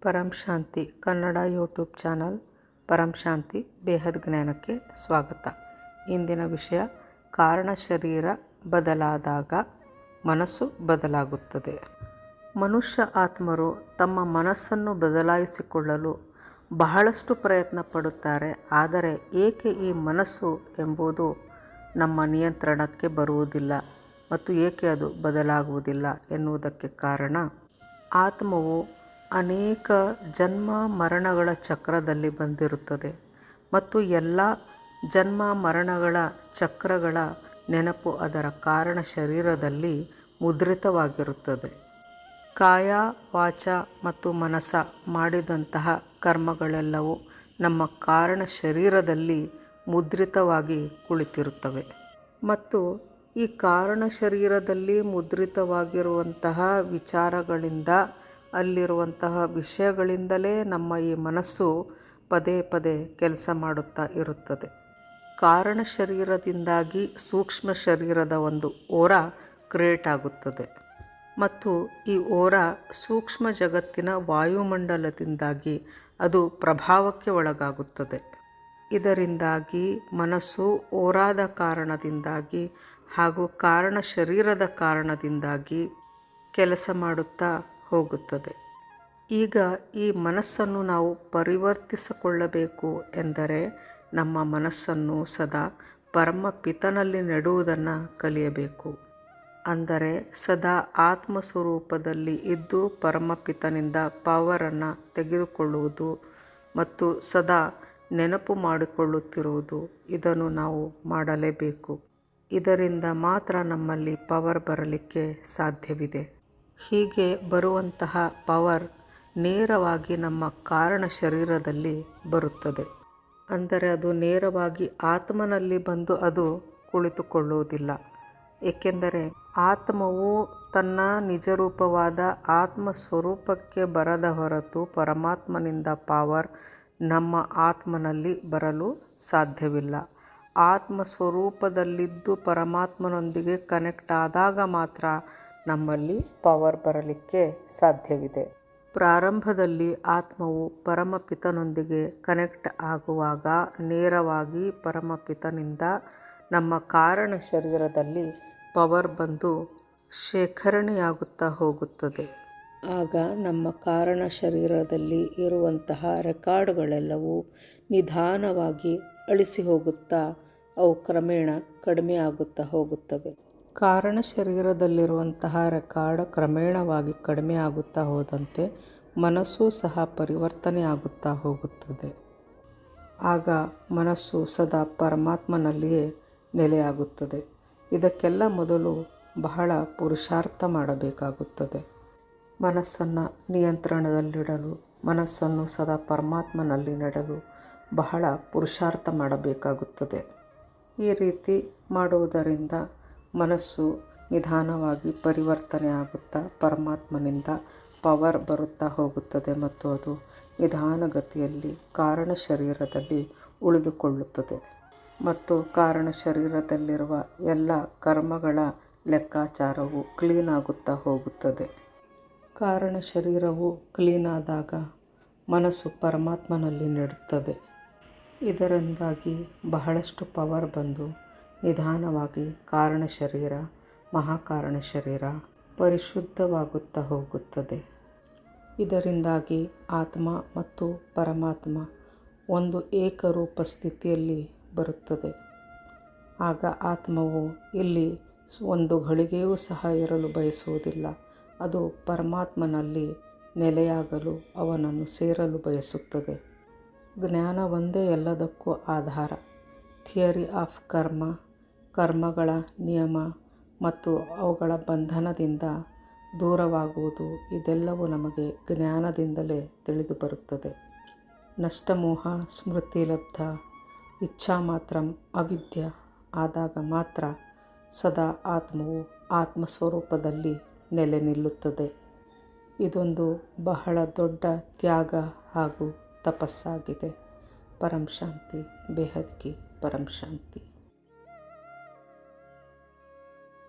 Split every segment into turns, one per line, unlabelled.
ಪರಂ Shanti Kannada YouTube channel Param Shanti ಬೇಹದ್ ಜ್ಞಾನಕ್ಕೆ ಸ್ವಾಗತ ಇಂದಿನ ವಿಷಯ ಕಾರಣ ಶರೀರ ಬದಲಾದಾಗ ಮನಸ್ಸು ಬದಲಾಗುತ್ತದೆ ಮನುಷ್ಯ ಆತ್ಮರು ತಮ್ಮ ಮನಸ್ಸನ್ನು ಬದಲಾಯಿಸಿಕೊಳ್ಳಲು ಬಹಳಷ್ಟು ಪ್ರಯತ್ನ ಪಡುತ್ತಾರೆ ಆದರೆ ಏಕೆ ಈ ಮನಸ್ಸು ಎಂಬುದು ನಮ್ಮ ನಿಯಂತ್ರಣಕ್ಕೆ ಬರುವುದಿಲ್ಲ ಮತ್ತು ಏಕೆ ಅದು ಬದಲಾಗುವುದಿಲ್ಲ ಎನ್ನುವುದಕ್ಕೆ ಕಾರಣ ಆತ್ಮವು ಅನೇಕ ಜನ್ಮ ಮರಣಗಳ ಚಕ್ರದಲ್ಲಿ ಬಂದಿರುತ್ತದೆ ಮತ್ತು ಎಲ್ಲ ಜನ್ಮ ಮರಣಗಳ ಚಕ್ರಗಳ ನೆನಪು ಅದರ ಕಾರಣ ಶರೀರದಲ್ಲಿ ಮುದ್ರಿತವಾಗಿರುತ್ತದೆ ಕಾಯ ವಾಚ ಮತ್ತು ಮನಸ ಮಾಡಿದಂತಹ ಕರ್ಮಗಳೆಲ್ಲವೂ ನಮ್ಮ ಕಾರಣ ಶರೀರದಲ್ಲಿ ಮುದ್ರಿತವಾಗಿ ಕುಳಿತಿರುತ್ತವೆ ಮತ್ತು ಈ ಕಾರಣ ಶರೀರದಲ್ಲಿ ಮುದ್ರಿತವಾಗಿರುವಂತಹ ವಿಚಾರಗಳಿಂದ ಅಲ್ಲಿರುವಂತಹ ವಿಷಯಗಳಿಂದಲೇ ನಮ್ಮ ಈ ಮನಸ್ಸು ಪದೇ ಪದೇ ಕೆಲಸ ಮಾಡುತ್ತಾ ಇರುತ್ತದೆ ಕಾರಣ ಶರೀರದಿಂದಾಗಿ ಸೂಕ್ಷ್ಮ ಶರೀರದ ಒಂದು ಓರ ಕ್ರಿಯೇಟ್ ಆಗುತ್ತದೆ ಮತ್ತು ಈ ಓರ ಸೂಕ್ಷ್ಮ ಜಗತ್ತಿನ ವಾಯುಮಂಡಲದಿಂದಾಗಿ ಅದು ಪ್ರಭಾವಕ್ಕೆ ಒಳಗಾಗುತ್ತದೆ ಇದರಿಂದಾಗಿ ಮನಸ್ಸು ಓರಾದ ಕಾರಣದಿಂದಾಗಿ ಹಾಗೂ ಕಾರಣ ಶರೀರದ ಕಾರಣದಿಂದಾಗಿ ಕೆಲಸ ಮಾಡುತ್ತಾ ಹೋಗುತ್ತದೆ ಈಗ ಈ ಮನಸ್ಸನ್ನು ನಾವು ಪರಿವರ್ತಿಸಿಕೊಳ್ಳಬೇಕು ಎಂದರೆ ನಮ್ಮ ಮನಸ್ಸನ್ನು ಸದಾ ಪರಮ ಪಿತನಲ್ಲಿ ನೆಡುವುದನ್ನು ಕಲಿಯಬೇಕು ಅಂದರೆ ಸದಾ ಆತ್ಮ ಸ್ವರೂಪದಲ್ಲಿ ಇದ್ದು ಪರಮಪಿತನಿಂದ ಪವರನ್ನು ತೆಗೆದುಕೊಳ್ಳುವುದು ಮತ್ತು ಸದಾ ನೆನಪು ಮಾಡಿಕೊಳ್ಳುತ್ತಿರುವುದು ಇದನ್ನು ನಾವು ಮಾಡಲೇಬೇಕು ಇದರಿಂದ ಮಾತ್ರ ನಮ್ಮಲ್ಲಿ ಪವರ್ ಬರಲಿಕ್ಕೆ ಸಾಧ್ಯವಿದೆ ಹೀಗೆ ಬರುವಂತಹ ಪವರ್ ನೇರವಾಗಿ ನಮ್ಮ ಕಾರಣ ಶರೀರದಲ್ಲಿ ಬರುತ್ತದೆ ಅಂದರೆ ಅದು ನೇರವಾಗಿ ಆತ್ಮನಲ್ಲಿ ಬಂದು ಅದು ಕುಳಿತುಕೊಳ್ಳುವುದಿಲ್ಲ ಏಕೆಂದರೆ ಆತ್ಮವು ತನ್ನ ನಿಜರೂಪವಾದ ಆತ್ಮ ಸ್ವರೂಪಕ್ಕೆ ಬರದ ಹೊರತು ಪರಮಾತ್ಮನಿಂದ ಪವರ್ ನಮ್ಮ ಆತ್ಮನಲ್ಲಿ ಬರಲು ಸಾಧ್ಯವಿಲ್ಲ ಆತ್ಮ ಸ್ವರೂಪದಲ್ಲಿದ್ದು ಪರಮಾತ್ಮನೊಂದಿಗೆ ಕನೆಕ್ಟ್ ಆದಾಗ ಮಾತ್ರ ನಮ್ಮಲ್ಲಿ ಪವರ್ ಬರಲಿಕ್ಕೆ ಸಾಧ್ಯವಿದೆ ಪ್ರಾರಂಭದಲ್ಲಿ ಆತ್ಮವು ಪರಮಪಿತನೊಂದಿಗೆ ಕನೆಕ್ಟ್ ಆಗುವಾಗ ನೇರವಾಗಿ ಪರಮಪಿತನಿಂದ ನಮ್ಮ ಕಾರಣ ಶರೀರದಲ್ಲಿ ಪವರ್ ಬಂದು ಶೇಖರಣೆಯಾಗುತ್ತಾ ಹೋಗುತ್ತದೆ ಆಗ ನಮ್ಮ ಕಾರಣ ಶರೀರದಲ್ಲಿ ಇರುವಂತಹ ರೆಕಾರ್ಡ್ಗಳೆಲ್ಲವೂ ನಿಧಾನವಾಗಿ ಅಳಿಸಿ ಹೋಗುತ್ತಾ ಅವು ಕ್ರಮೇಣ ಕಡಿಮೆ ಆಗುತ್ತಾ ಹೋಗುತ್ತವೆ ಕಾರಣ ಶರೀರದಲ್ಲಿರುವಂತಹ ರೆಕಾರ್ಡ್ ಕ್ರಮೇಣವಾಗಿ ಕಡಿಮೆ ಆಗುತ್ತಾ ಹೋದಂತೆ ಮನಸ್ಸು ಸಹ ಪರಿವರ್ತನೆ ಆಗುತ್ತಾ ಹೋಗುತ್ತದೆ ಆಗ ಮನಸ್ಸು ಸದಾ ಪರಮಾತ್ಮನಲ್ಲಿಯೇ ನೆಲೆಯಾಗುತ್ತದೆ ಇದಕ್ಕೆಲ್ಲ ಮೊದಲು ಬಹಳ ಪುರುಷಾರ್ಥ ಮಾಡಬೇಕಾಗುತ್ತದೆ ಮನಸ್ಸನ್ನು ನಿಯಂತ್ರಣದಲ್ಲಿಡಲು ಮನಸ್ಸನ್ನು ಸದಾ ಪರಮಾತ್ಮನಲ್ಲಿ ನೆಡಲು ಬಹಳ ಪುರುಷಾರ್ಥ ಮಾಡಬೇಕಾಗುತ್ತದೆ ಈ ರೀತಿ ಮಾಡುವುದರಿಂದ ಮನಸ್ಸು ನಿಧಾನವಾಗಿ ಪರಿವರ್ತನೆ ಆಗುತ್ತಾ ಪರಮಾತ್ಮನಿಂದ ಪವರ್ ಬರುತ್ತಾ ಹೋಗುತ್ತದೆ ಮತ್ತು ಅದು ನಿಧಾನಗತಿಯಲ್ಲಿ ಕಾರಣ ಶರೀರದಲ್ಲಿ ಉಳಿದುಕೊಳ್ಳುತ್ತದೆ ಮತ್ತು ಕಾರಣ ಶರೀರದಲ್ಲಿರುವ ಎಲ್ಲ ಕರ್ಮಗಳ ಲೆಕ್ಕಾಚಾರವು ಕ್ಲೀನ್ ಆಗುತ್ತಾ ಹೋಗುತ್ತದೆ ಕಾರಣ ಶರೀರವು ಕ್ಲೀನ್ ಆದಾಗ ಮನಸ್ಸು ಪರಮಾತ್ಮನಲ್ಲಿ ನೆಡುತ್ತದೆ ಇದರಿಂದಾಗಿ ಬಹಳಷ್ಟು ಪವರ್ ಬಂದು ನಿಧಾನವಾಗಿ ಕಾರಣ ಶರೀರ ಮಹಾಕಾರಣ ಶರೀರ ಪರಿಶುದ್ಧವಾಗುತ್ತಾ ಹೋಗುತ್ತದೆ ಇದರಿಂದಾಗಿ ಆತ್ಮ ಮತ್ತು ಪರಮಾತ್ಮ ಒಂದು ಏಕರೂಪ ಸ್ಥಿತಿಯಲ್ಲಿ ಬರುತ್ತದೆ ಆಗ ಆತ್ಮವು ಇಲ್ಲಿ ಒಂದು ಘಳಿಗೆಯೂ ಸಹ ಇರಲು ಬಯಸುವುದಿಲ್ಲ ಅದು ಪರಮಾತ್ಮನಲ್ಲಿ ನೆಲೆಯಾಗಲು ಅವನನ್ನು ಸೇರಲು ಬಯಸುತ್ತದೆ ಜ್ಞಾನ ಒಂದೇ ಎಲ್ಲದಕ್ಕೂ ಆಧಾರ ಥಿಯರಿ ಆಫ್ ಕರ್ಮ ಕರ್ಮಗಳ ನಿಯಮ ಮತ್ತು ಅವುಗಳ ಬಂಧನದಿಂದ ದೂರವಾಗುವುದು ಇದೆಲ್ಲವೂ ನಮಗೆ ಜ್ಞಾನದಿಂದಲೇ ತಿಳಿದು ಬರುತ್ತದೆ ನಷ್ಟಮೋಹ ಸ್ಮೃತಿ ಲಬ್ಧ ಇಚ್ಛಾ ಮಾತ್ರ ಅವಿದ್ಯ ಆದಾಗ ಮಾತ್ರ ಸದಾ ಆತ್ಮವು ಆತ್ಮ ಸ್ವರೂಪದಲ್ಲಿ ನೆಲೆ ನಿಲ್ಲುತ್ತದೆ ಇದೊಂದು ಬಹಳ ದೊಡ್ಡ ತ್ಯಾಗ ಹಾಗೂ ತಪಸ್ಸಾಗಿದೆ ಪರಂ ಶಾಂತಿ ಬೇಹದ್ ಕಿ ಪರಂ ಶಾಂತಿ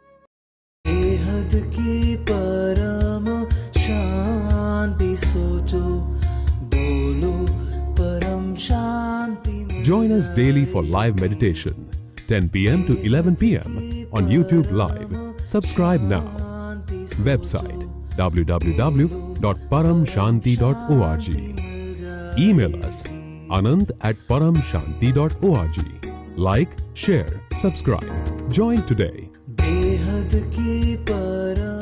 बेहद की परम शांति सोच सोचो बोलो परम शांति में
Join us daily for live meditation, 10 p.m. to 11 p.m. on YouTube Live. Subscribe now. Website www.paramshanti.org. Email us anand at paramshanti.org. Like, share, subscribe. Join today.
बेहद की परम